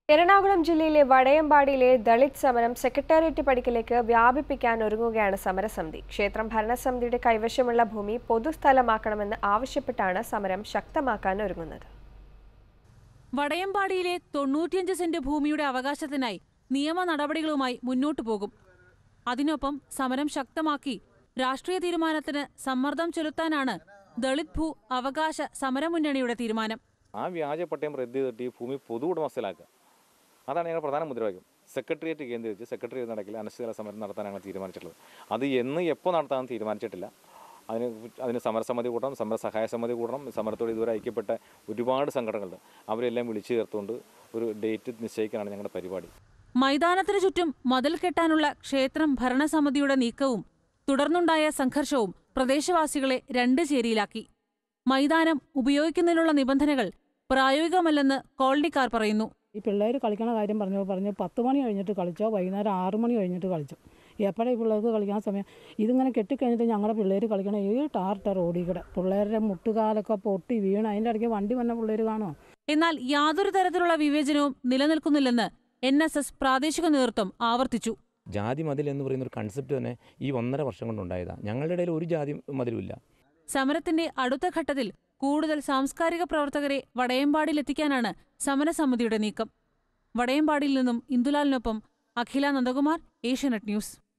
എറണാകുളം ജില്ലയിലെ വടയമ്പാടിയിലെ ദളിത് സമരം സെക്രട്ടേറിയറ്റ് പടിക്കലേക്ക് വ്യാപിപ്പിക്കാൻ ഒരുങ്ങുകയാണ് സമരസമിതി ക്ഷേത്രം ഭരണസമിതിയുടെ കൈവശമുള്ള ഭൂമി പൊതുസ്ഥലമാക്കണമെന്ന് ആവശ്യപ്പെട്ടാണ് സമരം ശക്തമാക്കാൻ ഒരുങ്ങുന്നത് വടയമ്പാടിയിലെ തൊണ്ണൂറ്റിയഞ്ച് സെന്റ് ഭൂമിയുടെ അവകാശത്തിനായി നിയമ നടപടികളുമായി മുന്നോട്ടു പോകും അതിനൊപ്പം സമരം ശക്തമാക്കി രാഷ്ട്രീയ തീരുമാനത്തിന് സമ്മർദ്ദം ചെലുത്താനാണ് ദളിത് ഭൂ അവകാശ സമരമുന്നണിയുടെ തീരുമാനം ആ വ്യാജ പട്ടയം റദ്ദ് ചെയ്തിട്ട് ഈ ഭൂമി പൊതു ഉടമസ്ഥലാക്കുക അതാണ് ഞങ്ങളുടെ പ്രധാന മുദ്രാവാക്യം സെക്രട്ടേറിയറ്റ് കേന്ദ്രീകരിച്ച് സെക്രട്ടേറിയറ്റ് നടക്കിൽ അനിശ്ചിതകാല സമരം നടത്താനാണ് തീരുമാനിച്ചിട്ടുള്ളത് അത് എന്ന് എപ്പോൾ നടത്താമെന്ന് തീരുമാനിച്ചിട്ടില്ല അതിന് അതിന് സമരസമിതി കൂടണം സമര സഹായ സമിതി കൂടണം സമരത്തോട് ഇതുവരെ ഐക്യപ്പെട്ട ഒരുപാട് സംഘടനകളുണ്ട് അവരെല്ലാം വിളിച്ചു ചേർത്തുകൊണ്ട് ഒരു ഡേറ്റ് നിശ്ചയിക്കാനാണ് ഞങ്ങളുടെ പരിപാടി മൈതാനത്തിനു ചുറ്റും മതിൽ കെട്ടാനുള്ള ക്ഷേത്രം ഭരണസമിതിയുടെ നീക്കവും തുടർന്നുണ്ടായ സംഘർഷവും പ്രദേശവാസികളെ രണ്ട് ചേരിയിലാക്കി മൈതാനം ഉപയോഗിക്കുന്നതിനുള്ള നിബന്ധനകൾ പ്രായോഗികമല്ലെന്ന് കോളനിക്കാർ പറയുന്നു ഈ പിള്ളേർ കളിക്കണ കാര്യം പറഞ്ഞു പറഞ്ഞു പത്ത് മണി കഴിഞ്ഞിട്ട് കളിച്ചോ വൈകുന്നേരം ആറ് മണി കഴിഞ്ഞിട്ട് കളിച്ചു എപ്പോഴാണ് ഈ പിള്ളേർക്ക് കളിക്കാൻ സമയം ഇതിങ്ങനെ കെട്ടിക്കഴിഞ്ഞിട്ട് ഞങ്ങളുടെ പിള്ളേർ കളിക്കണ ഈ ടാർട്ട റോഡിൽ കൂടെ പിള്ളേരുടെ മുട്ടുകാലൊക്കെ പൊട്ടി വീണ് അതിൻ്റെ ഇടയ്ക്ക് വണ്ടി വന്ന പിള്ളേർ കാണുമോ എന്നാൽ യാതൊരു തരത്തിലുള്ള വിവേചനവും നിലനിൽക്കുന്നില്ലെന്ന് എൻ എസ് എസ് പ്രാദേശിക നേതൃത്വം ആവർത്തിച്ചു ജാതി മതിൽ എന്ന് പറയുന്ന ഒരു കൺസെപ്റ്റ് തന്നെ ഈ ഒന്നര വർഷം കൊണ്ടുണ്ടായതാണ് ഞങ്ങളുടെ ഇടയിൽ ഒരു ജാതി മതിലുമില്ല സമരത്തിന്റെ അടുത്ത ഘട്ടത്തിൽ കൂടുതൽ സാംസ്കാരിക പ്രവർത്തകരെ വടയമ്പാടിലെത്തിക്കാനാണ് സമരസമിതിയുടെ നീക്കം വടയമ്പാടിയിൽ നിന്നും ഇന്ദുലാലിനൊപ്പം അഖില നന്ദകുമാർ ഏഷ്യാനെറ്റ് ന്യൂസ്